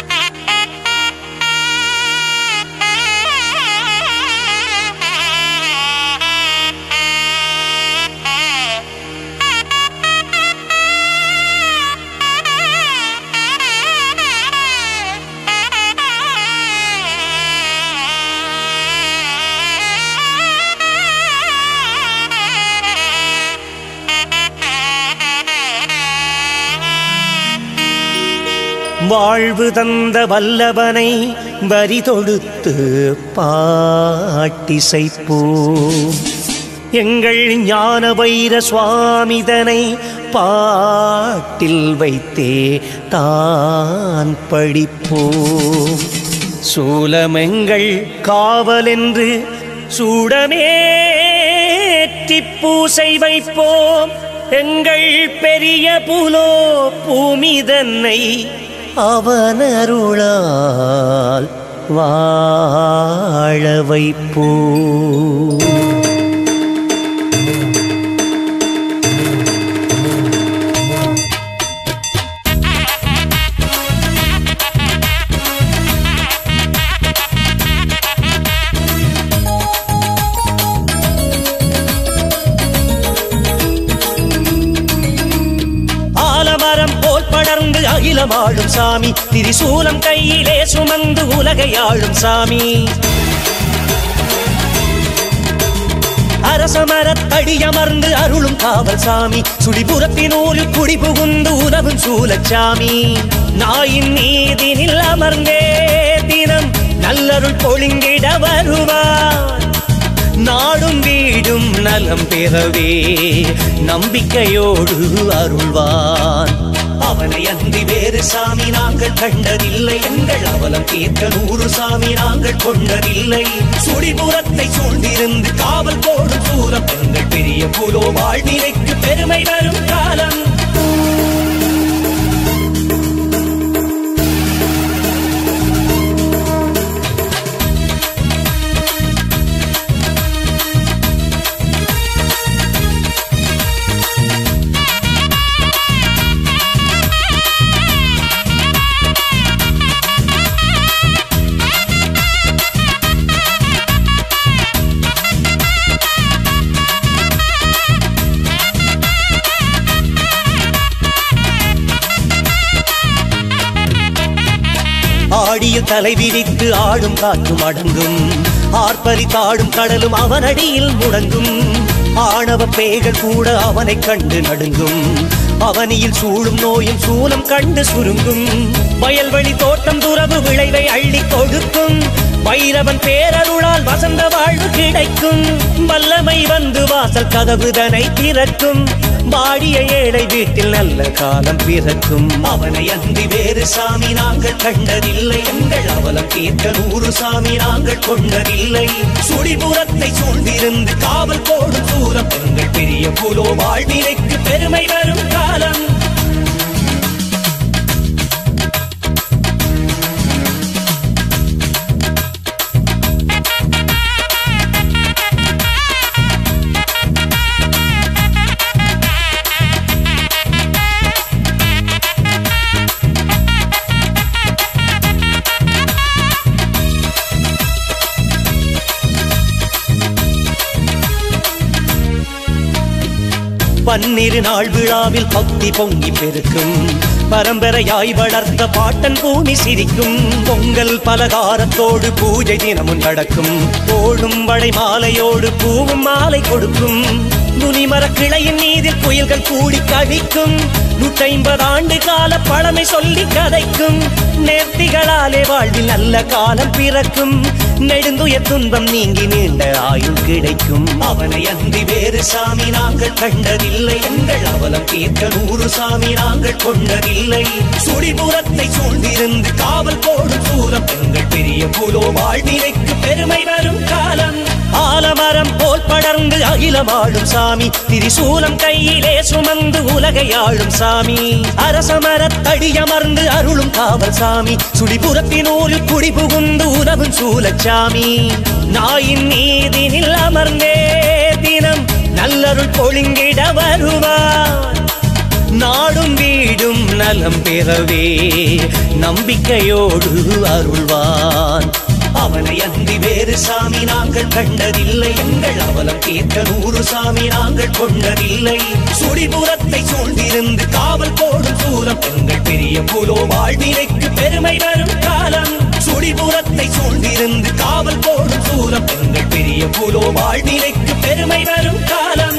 வாழ்வு தந்த வல்லவனை வரி தொடுத்து பாட்டிசைப்போம் எங்கள் ஞான வைர சுவாமிதனை பாட்டில் வைத்தே தான் படிப்போம் சூலமெங்கள் காவலென்று சூடமேற்றி பூசை வைப்போம் எங்கள் பெரிய புலோ பூமிதன்னை அவனருளால் வாழ வைப்போம் ஆலமரம் போல் படர்ந்து அகிலமாடும் சாமி திரிசூலம் கையிலே சுமந்து உலகை ஆளும் சாமி அரசமரத்தடியமர்ந்து அருளும் காவல் சாமி சுடிபுறத்தினூரில் குடி புகுந்து உதவும் சூலச்சாமி நாயின் நீதினில் அமர்ந்தே தினம் நல்லருள் பொழிந்திட வருவார் நாடும் வீடும் நலம் பெறவே நம்பிக்கையோடு அருள்வான் அவனை அன்றி வேறு சாமி நாங்கள் கண்டதில்லை எங்கள் அவலம் தீர்க்க நூறு சாமி நாங்கள் கொண்டதில்லை சுடிபுறத்தை சூழ்ந்திருந்து காவல் போடும் சூரம் எங்கள் பெரிய புலோ வாழ்நிலைக்கு பெருமை வரும் காலம் ஆடிய தலை விரித்து ஆடும் காற்றும் அடங்கும் ஆர்ப்பரித்தாடும் கடலும் அவனடியில் முடங்கும் ஆணவ பேய்கள் கூட அவனைக் கண்டு நடுங்கும் அவனியில் சூழும் நோயும் சூலம் கண்டு சுருங்கும் வயல்வெளி தோட்டம் துறவு விளைவை அள்ளி கொடுக்கும் வைரவன் பேரருளால் வசந்த வாழ்வு கிடைக்கும் வல்லமை வந்து வாசல் கதவுதனை திறக்கும் வாடிய ஏழை வீட்டில் நல்ல காலம் பிறக்கும் அவனை அன்றி வேறு சாமி நாங்கள் கண்டதில்லை எங்கள் அவலம் தீர்க்க நூறு சாமி நாங்கள் கொண்டதில்லை சுடிபுறத்தை சூழ்ந்திருந்து காவல் போடும் தூரம் எங்கள் பெரிய புலோ வாழ்நிலைக்கு பெருமை வரும் காலம் பன்னிரு நாள் விழாவில் பக்தி பொங்கி பெருக்கும் பரம்பரையாய் வளர்த்த பாட்டன் பூமி சிரிக்கும் பொங்கல் பலகாரத்தோடு பூஜை தினமும் நடக்கும் ஓடும் வளை மாலையோடு பூவும் மாலை கொடுக்கும் நுனிமர கிளையின் மீதில் புயல்கள் கூடி கவிக்கும் நூற்றைம்பது ஆண்டு கால பழமை சொல்லி கதைக்கும் நேர்த்திகளாலே வாழ்வில் நல்ல காலம் பிறக்கும் நெடுந்துய துன்பம் நீங்கி நீண்ட ஆயுள் கிடைக்கும் அவனை அன்றி வேறு சாமி நாங்கள் கண்டதில்லை எங்கள் அவலம் தீர்க்க நூறு சாமி நாங்கள் கொண்டதில்லை சுடிபுறத்தை சூழ்ந்திருந்து காவல் போடும் சூலம் எங்கள் பெரிய புலோ வாழ்நிலைக்கு பெருமை வரும் காலம் ஆலமரம் போல் படர்ந்து அகிலமாடும் சாமி திரிசூலம் கையிலே சுமந்து உலகை ஆளும் சாமி அரசமரத்தடியமர்ந்து அருளும் காவல் சாமி சுடிபுறத்தினூரில் குடி புகுந்து உதவும் சூலச்சாமி நாயின் நீதினில் அமர்ந்தே தினம் நல்லருள் பொழிந்திட வருவார் நாடும் வீடும் நலம் பெறவே நம்பிக்கையோடு அருள்வான் அவனை அன்றி வேறு சாமி நாங்கள் கண்டதில்லை எங்கள் அவலம் தீர்க்க நூறு சாமி நாங்கள் கொண்டதில்லை சுடிபுறத்தை சூழ்ந்திருந்து காவல் போடும் சூலம் எங்கள் பெரிய புலோ வாழ்வினைக்கு பெருமை வரும் காலம் சுடிபுறத்தை சூழ்ந்திருந்து காவல் போடும் சூலம் எங்கள் பெரிய புலோ வாழ்வினைக்கு பெருமை வரும் காலம்